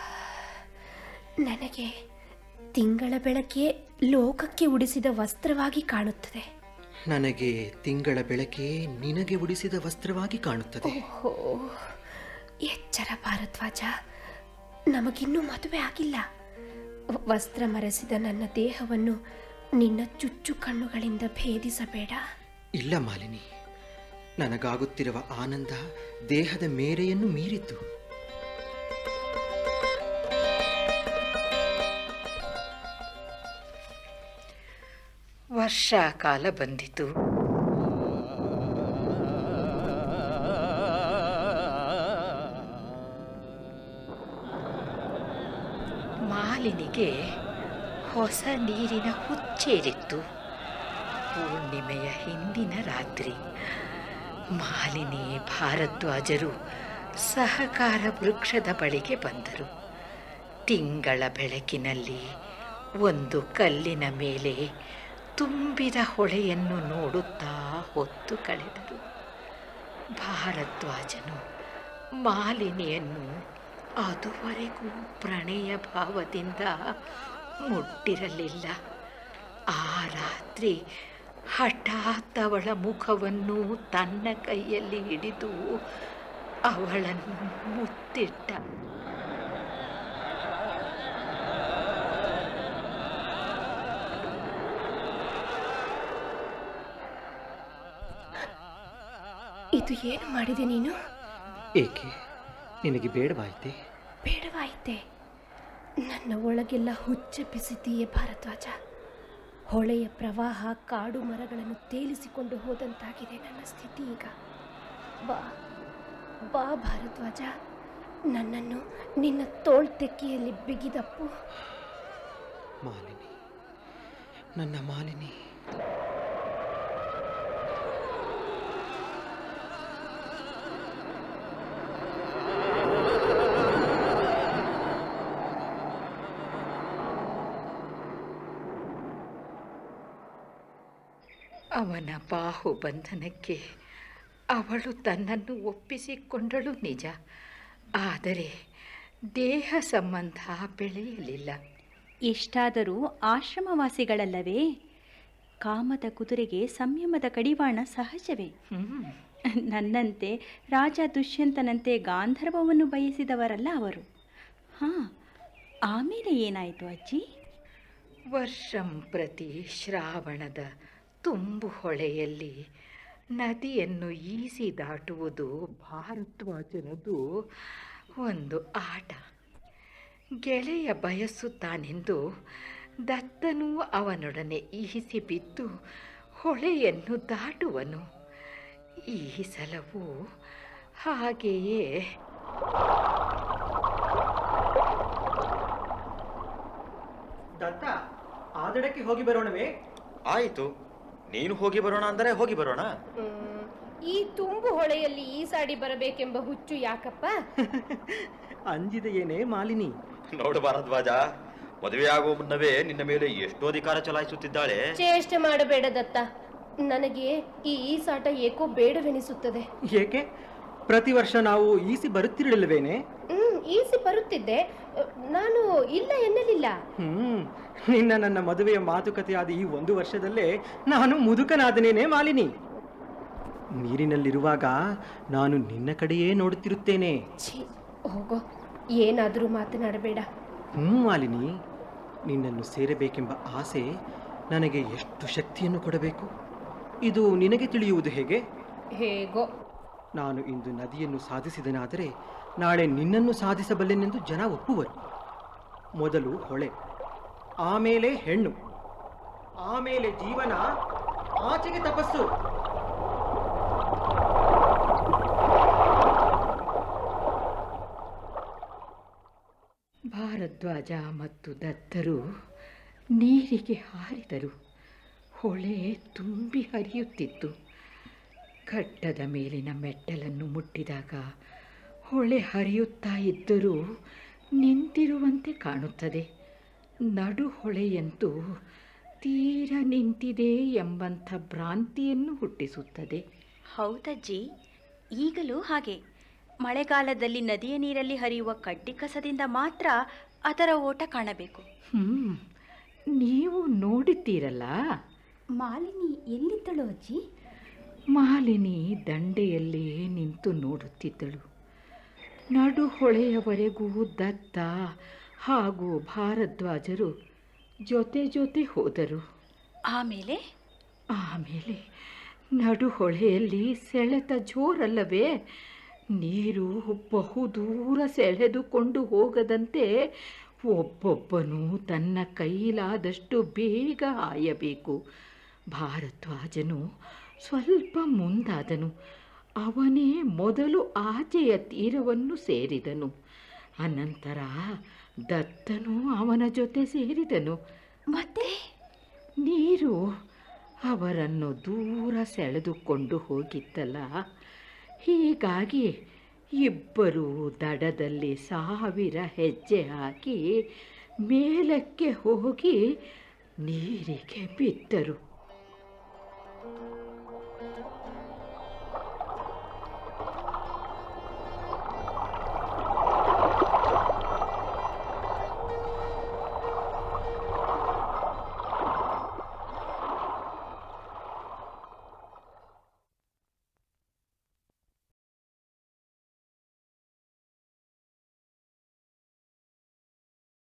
ನನಗೆ ತಿಂಗಳ ಬೆಳಕೆ ಲೋಕಕ್ಕೆ ಉಡಿಸಿದ ವಸ್ತ್ರವಾಗಿ ಕಾಣುತ್ತದೆ ನನಗೆ ತಿಂಗಳ ಬೆಳಕೆ ನಿನಗೆ ಉಡಿಸಿದ ವಸ್ತ್ರವಾಗಿ ಕಾಣುತ್ತದೆ ಓಹೋ ಎಚ್ಚರ ಭಾರದ್ವಾಜ ನಮಗಿನ್ನೂ ಮದುವೆ ಆಗಿಲ್ಲ ವಸ್ತ್ರ ಮರೆಸಿದ ನನ್ನ ದೇಹವನ್ನು ನಿನ್ನ ಚುಚ್ಚು ಕಣ್ಣುಗಳಿಂದ ಭೇದಿಸಬೇಡ ಇಲ್ಲ ಮಾಲಿನಿ ನನಗಾಗುತ್ತಿರುವ ಆನಂದ ದೇಹದ ಮೇರೆಯನ್ನು ಮೀರಿತು ವರ್ಷ ಕಾಲ ಬಂದಿತು ಮಾಲಿನಿಗೆ ಹೊಸ ನೀರಿನ ಹುಚ್ಚೇರಿತ್ತು ಪೂರ್ಣಿಮೆಯ ಹಿಂದಿನ ರಾತ್ರಿ ಮಾಲಿನಿ ಭಾರದ್ವಾಜರು ಸಹಕಾರ ವೃಕ್ಷದ ಬಳಿಗೆ ಬಂದರು ತಿಂಗಳ ಬೆಳಕಿನಲ್ಲಿ ಒಂದು ಕಲ್ಲಿನ ಮೇಲೆ ತುಂಬಿದ ಹೊಳೆಯನ್ನು ನೋಡುತ್ತಾ ಹೊತ್ತು ಕಳೆದರು ಭಾರದ್ವಾಜನು ಮಾಲಿನಿಯನ್ನು ಅದುವರೆಗೂ ಪ್ರಣಯ ಭಾವದಿಂದ ಮುಟ್ಟಿರಲಿಲ್ಲ ಆ ರಾತ್ರಿ ಹಠಾತ್ ಅವಳ ಮುಖವನ್ನು ತನ್ನ ಕೈಯಲ್ಲಿ ಹಿಡಿದು ಅವಳನ್ನು ಮುತ್ತಿಟ್ಟ ಇದು ಏನು ಮಾಡಿದೆ ನೀನು ಏಕೆ ನಿನಗೆ ಬೇಡವಾಯಿತೆ ಬೇಡವಾಯಿತೆ ನನ್ನ ಒಳಗೆಲ್ಲ ಹುಚ್ಚೆಪ್ಪಿಸಿದ್ದೀಯೇ ಭಾರದ್ವಾಜ ಹೊಳೆಯ ಪ್ರವಾಹ ಕಾಡು ಮರಗಳನ್ನು ತೇಲಿಸಿಕೊಂಡು ಹೋದಂತಾಗಿದೆ ನನ್ನ ಸ್ಥಿತಿ ಈಗ ಬಾ ಬಾ ಭಾರದ್ವಾಜ ನನ್ನನ್ನು ನಿನ್ನ ತೋಳ್ ತೆಕ್ಕಿಯಲ್ಲಿ ಬಿಗಿದಪ್ಪು ಮಾಲಿನಿ ನನ್ನ ಮಾಲಿನಿ ಅವನ ಬಾಹುಬಂಧನಕ್ಕೆ ಅವಳು ತನ್ನನ್ನು ಒಪ್ಪಿಸಿಕೊಂಡಳು ನಿಜ ಆದರೆ ದೇಹ ಸಂಬಂಧ ಬೆಳೆಯಲಿಲ್ಲ ಇಷ್ಟಾದರೂ ಆಶ್ರಮವಾಸಿಗಳಲ್ಲವೇ ಕಾಮದ ಕುದುರೆಗೆ ಸಂಯಮದ ಕಡಿವಾಣ ಸಹಜವೇ ನನ್ನಂತೆ ರಾಜ ದುಷ್ಯಂತನಂತೆ ಗಾಂಧರ್ವವನ್ನು ಬಯಸಿದವರಲ್ಲ ಅವರು ಹಾ ಆಮೇಲೆ ಏನಾಯಿತು ಅಜ್ಜಿ ವರ್ಷಂ ಪ್ರತಿ ಶ್ರಾವಣದ ತುಂಬು ಹೊಳೆಯಲ್ಲಿ ನದಿಯನ್ನು ಈಸಿ ದಾಟುವುದು ಭಾರದ್ವಾಜನದು ಒಂದು ಆಟ ಗೆಳೆಯ ಬಯಸುತ್ತಾನೆಂದು ದತ್ತನೂ ಅವನೊಡನೆ ಈಸಿ ಬಿದ್ದು ಹೊಳೆಯನ್ನು ದಾಟುವನು ಈ ಸಲವೂ ಹಾಗೆಯೇ ದತ್ತ ಆದಡಕ್ಕೆ ಹೋಗಿ ಬರೋಣವೇ ಆಯಿತು ನೀನು ಹೋಗಿ ಬರೋಣ ಅಂದರೆ ಹೋಗಿ ಬರೋಣ ಹ್ಮ್, ಈ ತುಂಬು ಹೊಳೆಯಲ್ಲಿ ಈಸಾಡಿ ಬರಬೇಕೆಂಬ ಹುಚ್ಚು ಯಾಕಪ್ಪ ಅಂಜಿದ ಏನೇ ಮಾಲಿನಿ ನೋಡು ಭಾರದ್ವಾಜ ಮದುವೆಯಾಗುವ ಮುನ್ನವೇ ನಿನ್ನ ಮೇಲೆ ಎಷ್ಟು ಅಧಿಕಾರ ಚಲಾಯಿಸುತ್ತಿದ್ದಾಳೆ ಚೇಷ್ಟೆ ಮಾಡಬೇಡ ದತ್ತ ನನಗೆ ಈ ಈಸಾಟ ಏಕೋ ಬೇಡವೆನಿಸುತ್ತದೆ ಏಕೆ ಪ್ರತಿ ವರ್ಷ ನಾವು ಈಸಿ ಬರುತ್ತಿರಲಿಲ್ಲವೇನೆ ಹ್ಮ್ ಈಸಿ ಬರುತ್ತಿದ್ದೆ ಅಹ್, ನಾನು ಇಲ್ಲ ಎನ್ನಲಿಲ್ಲ ಹ್ಮ್ ನಿನ್ನ ನನ್ನ ಮದುವೆಯ ಮಾತುಕತೆಯಾದ ಈ ಒಂದು ವರ್ಷದಲ್ಲೇ ನಾನು ಮುದುಕನಾದನೇನೆ ಮಾಲಿನಿ ನೀರಿನಲ್ಲಿರುವಾಗ ನಾನು ನಿನ್ನ ಕಡೆಯೇ ನೋಡುತ್ತಿರುತ್ತೇನೆ ಛೀ ಹೋಗೋ ಏನಾದರೂ ಮಾತನಾಡಬೇಡ ಹ್ಞೂ ಮಾಲಿನಿ ನಿನ್ನನ್ನು ಸೇರಬೇಕೆಂಬ ಆಸೆ ನನಗೆ ಎಷ್ಟು ಶಕ್ತಿಯನ್ನು ಕೊಡಬೇಕು ಇದು ನಿನಗೆ ತಿಳಿಯುವುದು ಹೇಗೆ ಹೇಗೋ ನಾನು ಇಂದು ನದಿಯನ್ನು ಸಾಧಿಸಿದನಾದರೆ ನಾಳೆ ನಿನ್ನನ್ನು ಸಾಧಿಸಬಲ್ಲೆನೆಂದು ಜನ ಒಪ್ಪುವರು ಮೊದಲು ಹೊಳೆ ಆಮೇಲೆ ಹೆಣ್ಣು ಆಮೇಲೆ ಜೀವನ ಆಚೆಗೆ ತಪಸ್ಸು ಭಾರದ್ವಾಜ ಮತ್ತು ದತ್ತರು ನೀರಿಗೆ ಹಾರಿದರು ಹೊಳೆ ತುಂಬಿ ಹರಿಯುತ್ತಿತ್ತು ಘಟ್ಟದ ಮೇಲಿನ ಮೆಟ್ಟಲನ್ನು ಮುಟ್ಟಿದಾಗ ಹೊಳೆ ಹರಿಯುತ್ತಾ ಇದ್ದರೂ ನಿಂತಿರುವಂತೆ ಕಾಣುತ್ತದೆ ನಡು ಹೊಳೆಯಂತೂ ತೀರ ನಿಂತಿದೆ ಎಂಬಂಥ ಭ್ರಾಂತಿಯನ್ನು ಹುಟ್ಟಿಸುತ್ತದೆ ಹೌದಜ್ಜಿ ಈಗಲೂ ಹಾಗೆ ಮಳೆಗಾಲದಲ್ಲಿ ನದಿಯ ನೀರಲ್ಲಿ ಹರಿಯುವ ಕಡ್ಡಿ ಕಸದಿಂದ ಮಾತ್ರ ಅದರ ಓಟ ಕಾಣಬೇಕು ಹ್ಮ್ ನೀವು ನೋಡಿದ್ದೀರಲ್ಲ ಮಾಲಿನಿ ಎಲ್ಲಿದ್ದಳು ಅಜ್ಜಿ ಮಾಲಿನಿ ದಂಡೆಯಲ್ಲಿ ನಿಂತು ನೋಡುತ್ತಿದ್ದಳು ನಡು ಹೊಳೆಯವರೆಗೂ ದತ್ತ ಹಾಗೂ ಭಾರದ್ವಾಜರು ಜೊತೆ ಜೊತೆ ಹೋದರು ಆಮೇಲೆ ಆಮೇಲೆ ನಡು ಹೊಳೆಯಲ್ಲಿ ಸೆಳೆತ ಜೋರಲ್ಲವೇ ನೀರು ಬಹುದೂರ ಸೆಳೆದುಕೊಂಡು ಹೋಗದಂತೆ ಒಬ್ಬೊಬ್ಬನು ತನ್ನ ಕೈಲಾದಷ್ಟು ಬೇಗ ಹಾಯಬೇಕು ಭಾರದ್ವಾಜನು ಸ್ವಲ್ಪ ಮುಂದಾದನು ಅವನೇ ಮೊದಲು ಆಚೆಯ ತೀರವನ್ನು ಸೇರಿದನು ಅನಂತರ ದತ್ತನು ಅವನ ಜೊತೆ ಸೇರಿದನು ಮತ್ತೆ ನೀರು ಅವರನ್ನು ದೂರ ಸೆಳೆದುಕೊಂಡು ಹೋಗಿತ್ತಲ್ಲ ಹೀಗಾಗಿ ಇಬ್ಬರು ದಡದಲ್ಲಿ ಸಾವಿರ ಹೆಜ್ಜೆ ಹಾಕಿ ಮೇಲಕ್ಕೆ ಹೋಗಿ ನೀರಿಗೆ ಬಿದ್ದರು